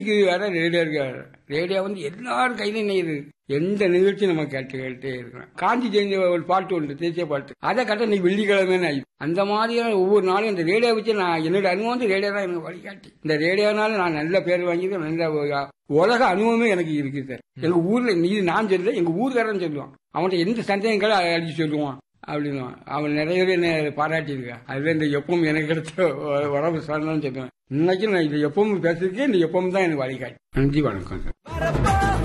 இது வேற ரேடியோ இருக்கு வேற ரேடியோ வந்து எல்லாரும் கையிலும் நெய்யுது எந்த நிகழ்ச்சி நம்ம கேட்டு கேட்டே இருக்கிறோம் காஞ்சி ஜெயந்தி ஒரு பாட்டு உண்டு தேசிய பாட்டு அதை கட்ட நீ வெள்ளிக்கிழமை ஆயிடுச்சு அந்த மாதிரியான ஒவ்வொரு நாளும் இந்த ரேடியோ வச்சு நான் என்னோட அனுபவம் வந்து ரேடியோ தான் எனக்கு வழிகாட்டி இந்த ரேடியோனால நான் நல்ல பேர் வாங்கியிருக்கேன் நல்ல ஒரு உலக அனுபவமே எனக்கு இருக்கு சார் எங்க ஊர்ல நீ நான் சொல்லல எங்க ஊர்காரன் சொல்லுவான் அவன்கிட்ட எந்த சந்தேகங்களும் அதை அடிச்சு சொல்லுவான் அப்படின்னு அவன் நிறைய பேர் என்னை பாராட்டி இருக்கான் அதுல இந்த எப்பவும் எனக்கு கிடைச்ச உ- உறவு சார்ந்தான்னு சொல்லுவேன் இன்னைக்கு நான் இது எப்பவும் பேசுறதுக்கே இந்த எப்பவும் தான் எனக்கு வழிகாட்டி நன்றி வணக்கம் சார்